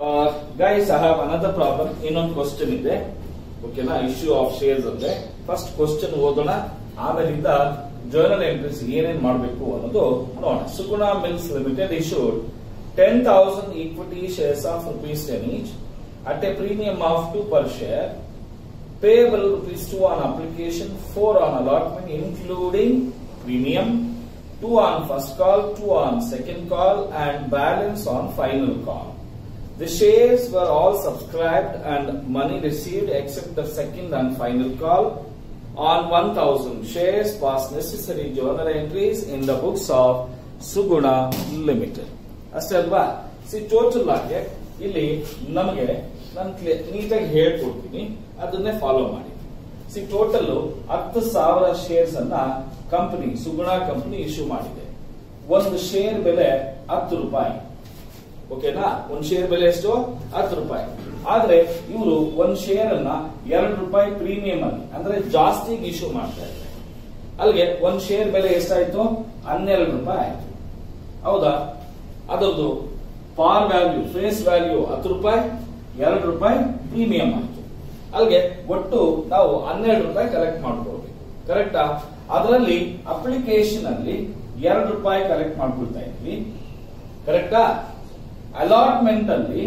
Guys I have another problem ಇನ್ನೊಂದು question ಇದೆ ಓಕೆನಾ ಇಶ್ಯೂ ಆಫ್ ಶೇರ್ಸ್ ಅಂದ್ರೆ ಫಸ್ಟ್ ಕ್ವಶನ್ ಓದೋಣ ಆಮೇಲಿಂದ ಜರ್ನಲ್ ಎಂಟ್ರೀಸ್ ಏನೇನ್ ಮಾಡಬೇಕು ಅನ್ನೋದು ನೋಡೋಣ Suguna mills limited issued ten thousand equity shares of rupees ten each at a premium of two per share payable rupees 2 on application, 4 on allotment, including premium, 2 on first call, 2 on second call, and balance on final call. The shares were all subscribed and money received except the second and final call. On 1000 shares was necessary journal entries in the books of Suguna Limited. ಅಷ್ಟೇ ಅಲ್ವಾ C total ಆಗಿ ಇಲ್ಲಿ ನಮಗೆ ನಾನು ನೀಟಾಗಿ ಹೇಳ್ಕೊಡ್ತೀನಿ ಅದನ್ನೇ follow ಮಾಡಿ ಸಿ ಟೋಟಲ್ ಹತ್ತು ಸಾವಿರ ಶೇರ್ಸ್ ಅನ್ನ ಕಂಪನಿ ಸುಗುಣ ಕಂಪನಿ ಇಶ್ಯೂ ಮಾಡಿದೆ ಒಂದು ಶೇರ್ ಬೆಲೆ ಹತ್ತು ರೂಪಾಯಿ ಓಕೆನಾ ಒಂದ್ ಶೇರ್ ಬೆಲೆ ಎಷ್ಟು ಹತ್ತು ರೂಪಾಯಿ ಆದ್ರೆ ಇವರು ಒಂದ್ ಶೇರ್ ಅನ್ನ ಎರಡು ರೂಪಾಯಿ ಪ್ರೀಮಿಯಂ ಅಲ್ಲಿ ಅಂದ್ರೆ ಜಾಸ್ತಿಗೆ ಇಶ್ಯೂ ಮಾಡ್ತಾ ಇದ್ದಾರೆ ಅಲ್ಲಿಗೆ ಒಂದ್ ಶೇರ್ ಬೆಲೆ ಎಷ್ಟಾಯ್ತು ಹನ್ನೆರಡು ರೂಪಾಯಿ ಆಯ್ತು ಹೌದಾ ಅದರದ್ದು ಪಾರ್ ವ್ಯಾಲ್ಯೂ ಫೇಸ್ ವ್ಯಾಲ್ಯೂ ಹತ್ತು ರೂಪಾಯಿ ಎರಡು ರೂಪಾಯಿ ಪ್ರೀಮಿಯಂ ಆಯ್ತು ಅಲ್ಲಿಗೆ ಒಟ್ಟು ನಾವು ಹನ್ನೆರಡು ರೂಪಾಯಿ ಕಲೆಕ್ಟ್ ಮಾಡ್ಕೊಳ್ಬೇಕು ಕರೆಕ್ಟಾ ಅದರಲ್ಲಿ ಅಪ್ಲಿಕೇಶನ್ ಅಲ್ಲಿ ಎರಡು ರೂಪಾಯಿ ಕಲೆಕ್ಟ್ ಮಾಡ್ಕೊಳ್ತಾ ಇದ್ವಿ ಕರೆಕ್ಟಾ ಅಲಾಟ್ಮೆಂಟ್ ಅಲ್ಲಿ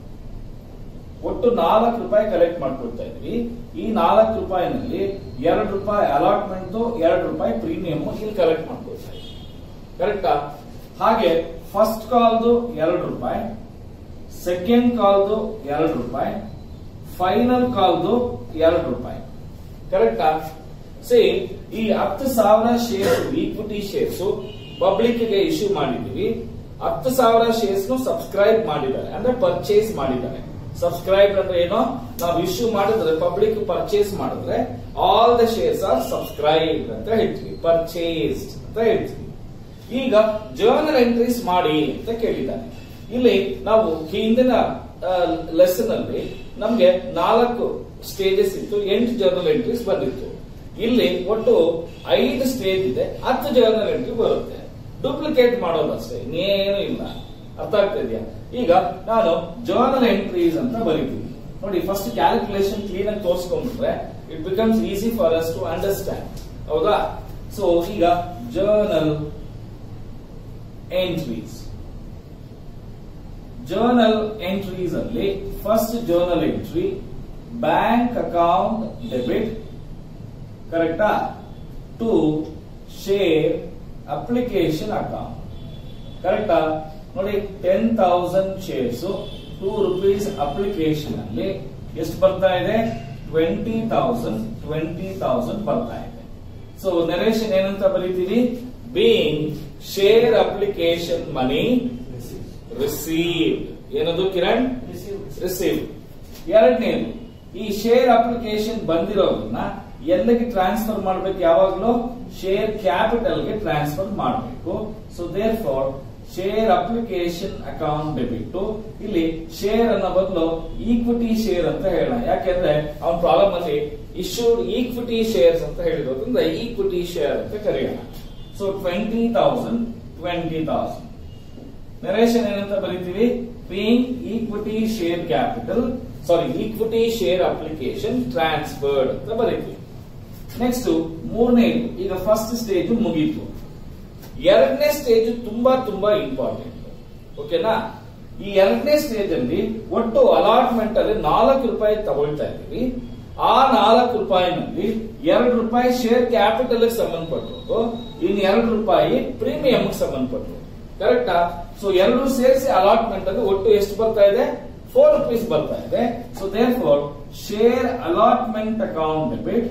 ಒಟ್ಟು ನಾಲ್ಕು ರೂಪಾಯಿ ಕಲೆಕ್ಟ್ ಮಾಡ್ಕೊಳ್ತಾ ಇದ್ವಿ ಈ ನಾಲ್ಕು ರೂಪಾಯಿನಲ್ಲಿ ಎರಡು ರೂಪಾಯಿ ಅಲಾಟ್ಮೆಂಟ್ ಎರಡು ರೂಪಾಯಿ ಪ್ರೀಮಿಯಂ ಇಲ್ಲಿ ಕಲೆಕ್ಟ್ ಮಾಡ್ಕೊಳ್ತಾ ಇದ್ವಿ ಕರೆಕ್ಟಾ ಹಾಗೆ ಫಸ್ಟ್ ಕಾಲ್ದು ಎರಡು ರೂಪಾಯಿ ಸೆಕೆಂಡ್ ಕಾಲ್ದು ಎರಡು ರೂಪಾಯಿ ಫೈನಲ್ ಕಾಲ್ದು ಎರಡು ರೂಪಾಯಿ ಕರೆಕ್ಟಾ ಸಿ ಈ ಹತ್ತು ಸಾವಿರ ಶೇರ್ಸ್ ಈಕ್ವಿಟಿ ಶೇರ್ಸ್ ಪಬ್ಲಿಕ್ ಗೆ ಇಶ್ಯೂ ಮಾಡಿದೀವಿ ಹತ್ತು ಸಾವಿರ ಶೇರ್ಸ್ ಸಬ್ಸ್ಕ್ರೈಬ್ ಮಾಡಿದ್ದಾರೆ ಅಂದ್ರೆ ಪರ್ಚೇಸ್ ಮಾಡಿದ್ದಾರೆ ಸಬ್ಸ್ಕ್ರೈಬ್ ಅಂದ್ರೆ ಏನೋ ನಾವು ಇಶ್ಯೂ ಮಾಡಿದ್ರೆ ಪಬ್ಲಿಕ್ ಪರ್ಚೇಸ್ ಮಾಡಿದ್ರೆ all the shares are subscribe ಅಂತ ಹೇಳ್ತೀವಿ ಪರ್ಚೇಸ್ ಅಂತ ಹೇಳ್ತೀವಿ ಈಗ ಜರ್ನಲ್ ಎಂಟ್ರೀಸ್ ಮಾಡಿ ಅಂತ ಕೇಳಿದ್ದಾನೆ ಇಲ್ಲಿ ನಾವು ಹಿಂದಿನ ಲೆಸನ್ ಅಲ್ಲಿ ನಮ್ಗೆ ನಾಲ್ಕು ಸ್ಟೇಜಸ್ ಇತ್ತು ಎಂಟು ಜರ್ನಲ್ ಎಂಟ್ರೀಸ್ ಬಂದಿತ್ತು ಇಲ್ಲಿ ಒಟ್ಟು ಐದು ಸ್ಟೇಜ್ ಇದೆ ಹತ್ತು ಜರ್ನಲ್ ಎಂಟ್ರಿ ಬರುತ್ತೆ ಡೂಪ್ಲಿಕೇಟ್ ಮಾಡೋದಷ್ಟೇ ಇನ್ನೇನು ಇಲ್ಲ ಅರ್ಥ ಆಗ್ತಾ ಇದೆಯಾ ಈಗ ನಾನು ಜರ್ನಲ್ ಎಂಟ್ರೀಸ್ ಅಂತ ಬರೀತೀನಿ ನೋಡಿ ಫಸ್ಟ್ ಕ್ಯಾಲ್ಕುಲೇಷನ್ ಕ್ಲೀನ್ ಆಗಿ ತೋರಿಸ್ಕೊಂಡ್ಬಿಟ್ರೆ it becomes easy for us to understand ಹೌದಾ ಸೊ ಈಗ ಜರ್ನಲ್ ಎಂಟ್ರೀಸ್ ಜರ್ನಲ್ ಎಂಟ್ರೀಸ್ ಅಲ್ಲಿ first journal entry bank account debit ಕರೆಕ್ಟಾ ಟು ಶೇರ್ ಅಪ್ಲಿಕೇಶನ್ ಅಕೌಂಟ್ ಕರೆಕ್ಟಾ ನೋಡಿ ten thousand shares two rupees application ಅಲ್ಲಿ ಎಷ್ಟು ಬರ್ತಾ ಇದೆ ಟ್ವೆಂಟಿ ತೌಸಂಡ್ ಟ್ವೆಂಟಿ ತೌಸಂಡ್ ಬರ್ತಾ ಇದೆ ಸೊ ನರೇಶನ್ ಏನಂತ ಬರೀತೀವಿ being share application money receive ಏನದು ಕಿರಣ್ ರಿಸೀವ್ ಎರಡನೇದು ಈ ಶೇರ್ ಅಪ್ಲಿಕೇಶನ್ ಬಂದಿರೋದನ್ನ ಎಲ್ಲಿಗೆ ಟ್ರಾನ್ಸ್ಫರ್ ಮಾಡ್ಬೇಕು ಯಾವಾಗಲೂ ಶೇರ್ ಕ್ಯಾಪಿಟಲ್ ಗೆ ಟ್ರಾನ್ಸ್ಫರ್ ಮಾಡಬೇಕು so there for share application account debit ಇಲ್ಲಿ ಶೇರ್ ಅನ್ನೋ ಬದಲು ಈಕ್ವಿಟಿ ಶೇರ್ ಅಂತ ಹೇಳೋಣ ಯಾಕೆಂದ್ರೆ ಅವನ ಪ್ರಾಬ್ಲಮ್ ಅಲ್ಲಿ ಇಶ್ಯೂಡ್ ಈಕ್ವಿಟಿ ಶೇರ್ಸ್ ಅಂತ ಹೇಳಿರೋದ್ರಿಂದ ಈಕ್ವಿಟಿ ಶೇರ್ ಅಂತ ಕರೆಯೋಣ so twenty thousand twenty thousand narration ಏನಂತ ಬರೀತೀವಿ paying equity share capital sorry equity share application transferred ಅಂತ ಬರೀತೀವಿ ನೆಕ್ಸ್ಟ್ ಮೂರನೇದು ಈಗ ಫಸ್ಟ್ ಸ್ಟೇಜ್ ಮುಗೀತು ಎರಡನೇ ಸ್ಟೇಜ್ ತುಂಬಾ ತುಂಬಾ ಇಂಪಾರ್ಟೆಂಟ್ ಓಕೆನಾ ಈ ಎರಡನೇ ಸ್ಟೇಜ್ ಅಲ್ಲಿ ಒಟ್ಟು ಅಲಾಟ್ಮೆಂಟ್ ಅಲ್ಲಿ ನಾಲ್ಕು ರೂಪಾಯಿ ತಗೊಳ್ತಾ ಇದ್ದೀವಿ ಆ ನಾಲ್ಕು ರೂಪಾಯಿನಲ್ಲಿ ಎರಡು ರೂಪಾಯಿ ಶೇರ್ ಕ್ಯಾಪಿಟಲ್ ಸಂಬಂಧಪಟ್ಟು ಇನ್ ಎರಡು ರೂಪಾಯಿ ಪ್ರೀಮಿಯಂ ಸಂಬಂಧಪಟ್ಟು ಕರೆಕ್ಟಾ ಸೊ ಎರಡು ಸೇರಿಸಿ ಅಲಾಟ್ಮೆಂಟ್ ಅಲ್ಲಿ ಒಟ್ಟು ಎಷ್ಟು ಬರ್ತಾ ಇದೆ ಫೋರ್ ರುಪೀಸ್ ಬರ್ತಾ ಇದೆ so there four share allotment account debit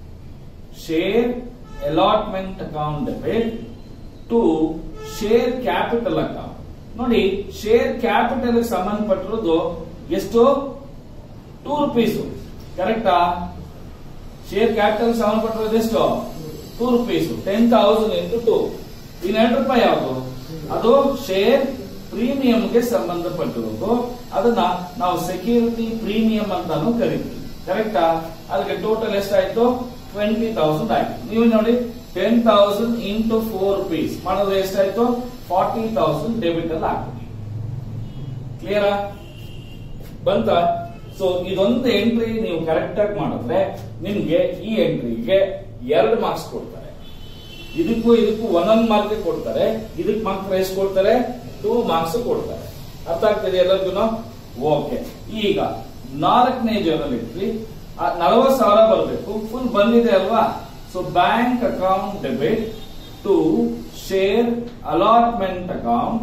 share allotment account debit to share capital account ನೋಡಿ ಶೇರ್ ಕ್ಯಾಪಿಟಲ್ ಸಂಬಂಧಪಟ್ಟಿರೋದು ಎಷ್ಟು ಟೂ ರುಪೀಸ್ ಕರೆಕ್ಟಾ ಶೇರ್ ಕ್ಯಾಪಿಟಲ್ ಸಂಬಂಧಪಟ್ಟಿರೋದು ಎಷ್ಟು two rupees ten thousand into two in ಎರಡು ರೂಪಾಯಿ ಯಾವುದು ಅದು ಶೇರ್ ಪ್ರೀಮಿಯಂಗೆ ಸಂಬಂಧಪಟ್ಟಿರೋದು ಅದನ್ನ ನಾವು ಸೆಕ್ಯೂರಿಟಿ ಪ್ರೀಮಿಯಂ ಅಂತಾನು ಕರಿತೀವಿ ಕರೆಕ್ಟಾ ಅದಕ್ಕೆ ಟೋಟಲ್ ಎಷ್ಟಾಯ್ತು ಟ್ವೆಂಟಿ ತೌಸಂಡ್ ಆಯ್ತು ನೀವು ನೋಡಿ ten thousand into four rupees ಮಾಡಿದ್ರೆ ಎಷ್ಟಾಯ್ತು ಫಾರ್ಟಿ ತೌಸಂಡ್ ಡೆಬಿಟ್ ಅಲ್ಲಿ ಹಾಕ್ಬಿಡಿ ಕ್ಲಿಯರಾ ಬಂತ ಸೊ ಇದೊಂದು ಎಂಟ್ರಿ ನೀವು ಕರೆಕ್ಟ್ ಆಗಿ ಮಾಡಿದ್ರೆ ನಿಮ್ಗೆ ಈ ಎಂಟ್ರಿಗೆ ಎರಡು ಮಾರ್ಕ್ಸ್ ಕೊಡ್ತಾರೆ ಇದಕ್ಕೂ ಇದಕ್ಕೂ ಒಂದೊಂದು ಮಾರ್ಕ್ ಕೊಡ್ತಾರೆ ಇದಕ್ಕೆ ಮಾತ್ರ ಎಷ್ಟು ಕೊಡ್ತಾರೆ ಟೂ ಮಾರ್ಕ್ಸ್ ಕೊಡ್ತಾರೆ ಅರ್ಥ ಆಗ್ತದೆ ಎಲ್ಲರಿಗೂ ಓಕೆ ಈಗ ನಾಲ್ಕನೇ ಜರ್ನಲ್ ಎಂಟ್ರಿ ನಲವತ್ತು ಸಾವಿರ ಬರಬೇಕು ಫುಲ್ ಬಂದಿದೆ ಅಲ್ವಾ so bank account debit to share allotment account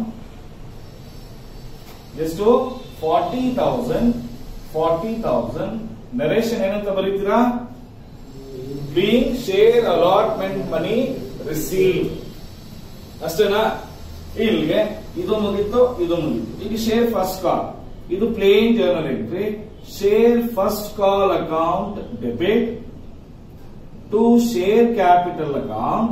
ಎಷ್ಟು forty thousand forty thousand narration ಏನಂತ ಬರೀತೀರಾ being share allotment money receive ಅಷ್ಟೇನಾ ಇಲ್ಲಿಗೆ ಇದು ಮುಗೀತು ಇದು ಮುಗೀತು ಈಗ ಶೇರ್ ಫಸ್ಟ್ ಕಾಲ್ ಇದು plain journal entry share first call account debit to share capital account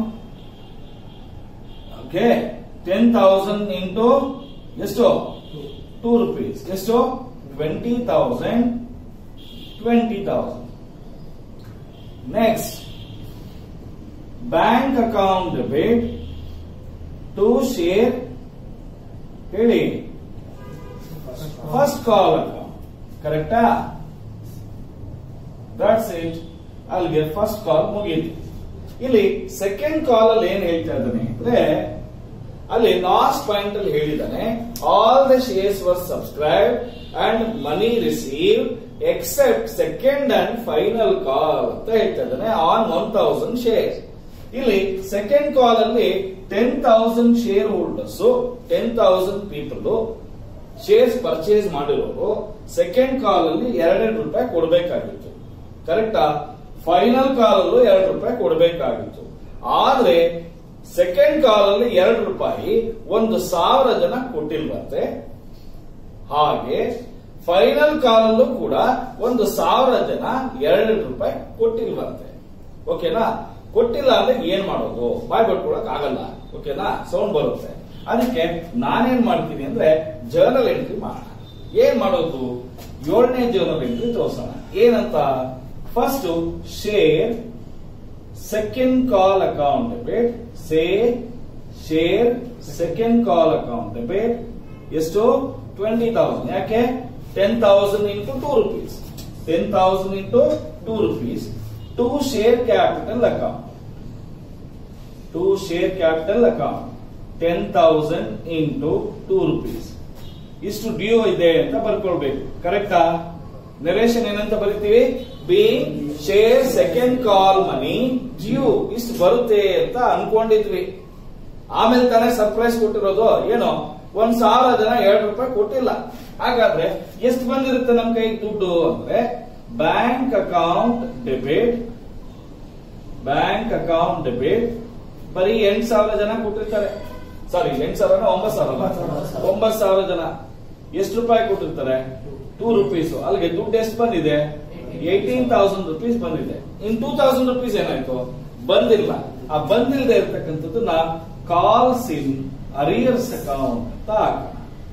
okay ten thousand into ಎಷ್ಟು ಟೂ ರುಪೀಸ್ ಎಷ್ಟು twenty thousand twenty thousand next bank account debit to share ಹೇಳಿ first call account ಕರೆಕ್ಟಾ that's it ಅಲ್ಲಿಗೆ first call ಮುಗೀತು ಇಲ್ಲಿ second call ಅಲ್ಲಿ ಏನ್ ಹೇಳ್ತಾ ಇದ್ದಾನೆ ಅಂದ್ರೆ ಅಲ್ಲಿ ಲಾಸ್ಟ್ ಪಾಯಿಂಟ್ ಅಲ್ಲಿ ಹೇಳಿದಾನೆ all the shares were subscribe and money receive except second and final call ಅಂತ ಹೇಳ್ತಾ ಇದ್ದಾನೆ ಆನ್ ಒನ್ ತೌಸಂಡ್ ಶೇರ್ಸ್ ಇಲ್ಲಿ ಸೆಕೆಂಡ್ ಕಾಲ್ ಅಲ್ಲಿ ten thousand share holders ten thousand people shares purchase ಮಾಡಿರೋರು ಸೆಕೆಂಡ್ ಕಾಲ್ ಅಲ್ಲಿ ಎರಡೆರಡು ರೂಪಾಯಿ ಕೊಡಬೇಕಾಗಿತ್ತು ಕರೆಕ್ಟಾ ಫೈನಲ್ ಕಾಲ್ ಅಲ್ಲೂ ಎರಡು ರೂಪಾಯಿ ಕೊಡಬೇಕಾಗಿತ್ತು ಆದ್ರೆ ಸೆಕೆಂಡ್ ಕಾಲ್ ಅಲ್ಲಿ ಎರಡು ರೂಪಾಯಿ ಒಂದು ಸಾವಿರ ಜನ ಕೊಟ್ಟಿಲ್ವಂತೆ ಹಾಗೆ ಫೈನಲ್ ಕಾಲ್ ಅಲ್ಲೂ ಕೂಡ ಒಂದು ಸಾವಿರ ಜನ ಎರಡು ರೂಪಾಯಿ ಕೊಟ್ಟಿಲ್ವಂತೆ ಓಕೆನಾ ಕೊಟ್ಟಿಲ್ಲ ಅಂದ್ರೆ ಏನ್ ಮಾಡೋದು ಬಾಯ್ ಬಿಟ್ಕೊಳಕ್ ಆಗಲ್ಲ ಓಕೆನಾ ಸೌಂಡ್ ಬರುತ್ತೆ ಅದಕ್ಕೆ ನಾನೇನ್ ಮಾಡ್ತೀನಿ ಅಂದ್ರೆ ಜರ್ನಲ್ ಎಂಟ್ರಿ ಮಾಡೋಣ ಏನ್ ಮಾಡೋದು ಏಳನೇ ಜರ್ನಲ್ ಎಂಟ್ರಿ ತೋರ್ಸೋಣ ಏನಂತ first share second call account debit say share second call account debit ಎಷ್ಟು ಟ್ವೆಂಟಿ ತೌಸಂಡ್ ಯಾಕೆ ten thousand into two rupees ten thousand into two rupees to share capital account to share capital account ten thousand into two rupees ಇಷ್ಟು due ಇದೆ ಅಂತ ಬರ್ಕೊಳ್ಬೇಕು ಕರೆಕ್ಟಾ narration ಏನಂತ ಬರಿತೀವಿ be share second call money due ಇಷ್ಟು ಬರುತ್ತೆ ಅಂತ ಅನ್ಕೊಂಡಿದ್ವಿ ಆಮೇಲೆ ತಾನೇ ಸರ್ಪ್ರೈಸ್ ಕೊಟ್ಟಿರೋದು ಏನು ಒಂದ್ ಸಾವಿರ ಜನ ಎರಡು ರೂಪಾಯಿ ಕೊಟ್ಟಿಲ್ಲ ಹಾಗಾದ್ರೆ ಎಷ್ಟು ಬಂದಿರುತ್ತೆ ನಮ್ ಕೈಗೆ ದುಡ್ಡು ಅಂದ್ರೆ bank account debit bank account debit ಬರೀ ಎಂಟ್ ಸಾವಿರ ಜನ ಕೊಟ್ಟಿರ್ತಾರೆ ಸಾರಿ ಎಂಟ್ ಸಾವಿರ ಒಂಬತ್ತು ಸಾವಿರ ಒಂಬತ್ತು ಸಾವಿರ ಜನ ಎಷ್ಟು ರೂಪಾಯಿ ಕೊಟ್ಟಿರ್ತಾರೆ ಟೂ ರುಪೀಸ್ ಅಲ್ಲಿಗೆ ದುಡ್ಡು ಎಷ್ಟು ಬಂದಿದೆ ಏಯ್ಟೀನ್ ತೌಸಂಡ್ ರುಪೀಸ್ ಬಂದಿದೆ ಇನ್ ಟೂ ತೌಸಂಡ್ ರುಪೀಸ್ ಏನಾಯ್ತು ಬಂದಿಲ್ಲ ಆ ಬಂದಿಲ್ಲದೆ ಇರ್ತಕ್ಕಂಥದ್ದನ್ನ ಕಾಲ್ಸ್ ಇನ್ ಅರಿಯರ್ಸ್ ಅಕೌಂಟ್ ಅಂತ ಹಾಕೋಣ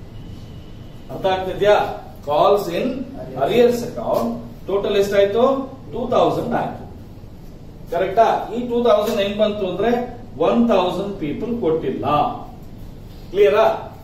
ಅರ್ಥ ಆಗ್ತಿದ್ಯಾ calls in arrears account total ಎಷ್ಟಾಯ್ತು ಟೂ ತೌಸಂಡ್ ಆಯ್ತು ಕರೆಕ್ಟಾ ಈ ಟೂ ತೌಸಂಡ್ ಹೆಂಗ್ ಬಂತು ಅಂದ್ರೆ ಒನ್ ತೌಸಂಡ್ ಪೀಪಲ್ ಕೊಟ್ಟಿಲ್ಲ ಕ್ಲಿಯರಾ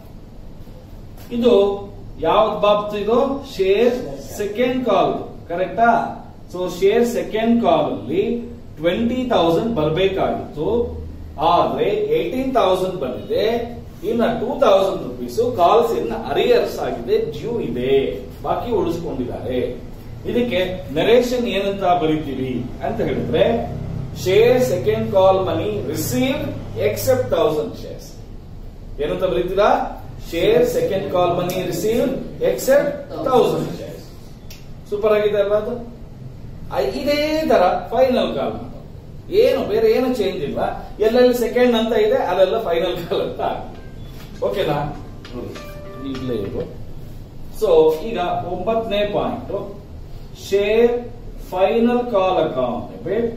ಇದು ಯಾವ್ದು ಬಾಬ್ತು ಇದು ಶೇರ್ ಸೆಕೆಂಡ್ ಕಾಲ್ ಕರೆಕ್ಟಾ ಸೊ ಶೇರ್ ಸೆಕೆಂಡ್ ಕಾಲ್ ಅಲ್ಲಿ ಟ್ವೆಂಟಿ ತೌಸಂಡ್ ಬರಬೇಕಾಗಿತ್ತು ಆದ್ರೆ ಏಟೀನ್ ತೌಸಂಡ್ ಬಂದಿದೆ ಇನ್ನ two thousand rupees calls in arrears ಆಗಿದೆ ಡ್ಯೂ ಇದೆ ಬಾಕಿ ಉಳಿಸ್ಕೊಂಡಿದ್ದಾರೆ ಇದಕ್ಕೆ ನರೇಶನ್ ಏನಂತ ಬರೀತೀವಿ ಅಂತ ಹೇಳಿದ್ರೆ share second call money receive except thousand shares ಏನಂತ ಬರೀತೀರಾ share second call money receive except thousand shares super ಆಗಿದೆ ಅಲ್ವಾ ಅದು ಆ, ಇದೇ ತರ ಫೈನಲ್ ಕಾಲ್ ಏನು ಬೇರೆ ಏನು ಚೇಂಜ್ ಇಲ್ಲ ಎಲ್ಲೆಲ್ಲಿ ಸೆಕೆಂಡ್ ಅಂತ ಇದೆ ಅಲ್ಲೆಲ್ಲ ಫೈನಲ್ ಕಾಲ್ ಅಂತ ಆಗಿದೆ ಓಕೆನಾ ನೋಡಿ ಈಗಲೇ ಇದು ಸೊ ಈಗ ಒಂಬತ್ತನೇ point share final call account debit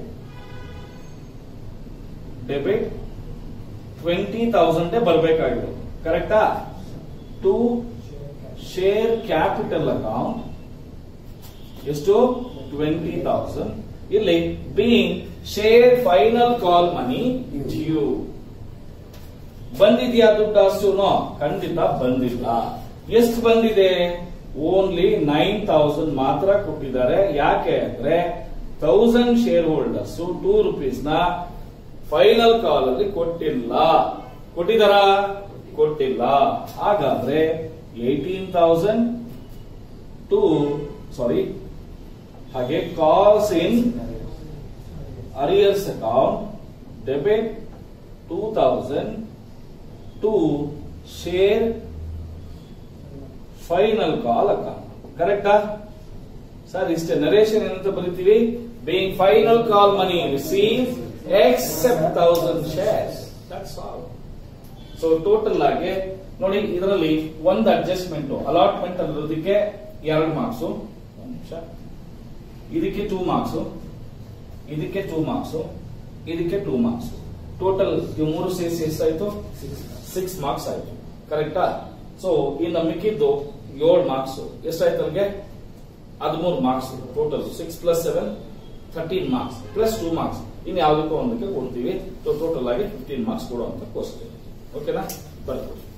debit twenty thousand ಬರಬೇಕಾಗಿರೋದು ಕರೆಕ್ಟಾ ಟು ಶೇರ್ ಕ್ಯಾಪಿಟಲ್ ಅಕೌಂಟ್ ಎಷ್ಟು ಟ್ವೆಂಟಿ ತೌಸಂಡ್ ಇಲ್ಲಿ being share final call money due ಬಂದಿದ್ಯಾ ದುಡ್ಡು ಅಷ್ಟುನೋ ಖಂಡಿತ ಬಂದಿಲ್ಲ ಎಷ್ಟು ಬಂದಿದೆ ಓನ್ಲಿ ನೈನ್ ತೌಸಂಡ್ ಮಾತ್ರ ಕೊಟ್ಟಿದ್ದಾರೆ ಯಾಕೆ ಅಂದ್ರೆ thousand share holders two rupees ನ ಫೈನಲ್ ಕಾಲ್ ಅಲ್ಲಿ ಕೊಟ್ಟಿಲ್ಲ ಕೊಟ್ಟಿದಾರ ಕೊಟ್ಟಿಲ್ಲ ಹಾಗಾದ್ರೆ ಏಟೀನ್ ತೌಸಂಡ್ ಟು ಸಾರಿ ಹಾಗೆ calls in arrears account debit two thousand to share final call account ಕರೆಕ್ಟಾ ಸರ್ ಇಷ್ಟೇ ನರೇಶನ್ ಏನಂತ ಬರೀತೀವಿ being final call money receive except thousand shares that's all so total ಆಗಿ ನೋಡಿ ಇದರಲ್ಲಿ ಒಂದು ಅಡ್ಜಸ್ಟ್ಮೆಂಟ್ ಅಲಾಟ್ಮೆಂಟ್ ಅನ್ನೋದಕ್ಕೆ ಎರಡು ಮಾರ್ಕ್ಸ್ ಒಂದು ನಿಮಿಷ ಇದಕ್ಕೆ ಟೂ ಮಾರ್ಕ್ಸ್ ಇದಕ್ಕೆ ಟೂ ಮಾರ್ಕ್ಸ್ ಇದಕ್ಕೆ ಟೂ ಮಾರ್ಕ್ಸ್ ಟೋಟಲ್ ಇವು ಮೂರು ಸೇರಿಸಿ ಎಷ್ಟಾಯ್ತು ಸಿಕ್ಸ್ ಮಾರ್ಕ್ಸ್ ಆಯ್ತು ಕರೆಕ್ಟಾ ಸೊ ಇನ್ನು ಮಿಕ್ಕಿದ್ದು ಏಳು ಮಾರ್ಕ್ಸ್ ಎಷ್ಟಾಯ್ತು ಅಲ್ಲಿಗೆ ಹದಿಮೂರು marks total six plus seven thirteen marks plus two marks ಇನ್ನು ಯಾವುದಕ್ಕೂ ಒಂದಕ್ಕೆ ಕೊಡ್ತೀವಿ ಟೋಟಲ್ ಆಗಿ ಫಿಫ್ಟೀನ್ ಮಾರ್ಕ್ಸ್ ಕೊಡುವಂತ ಕೋರ್ಸ್ ಓಕೆನಾ ಬರ್ಬೋದು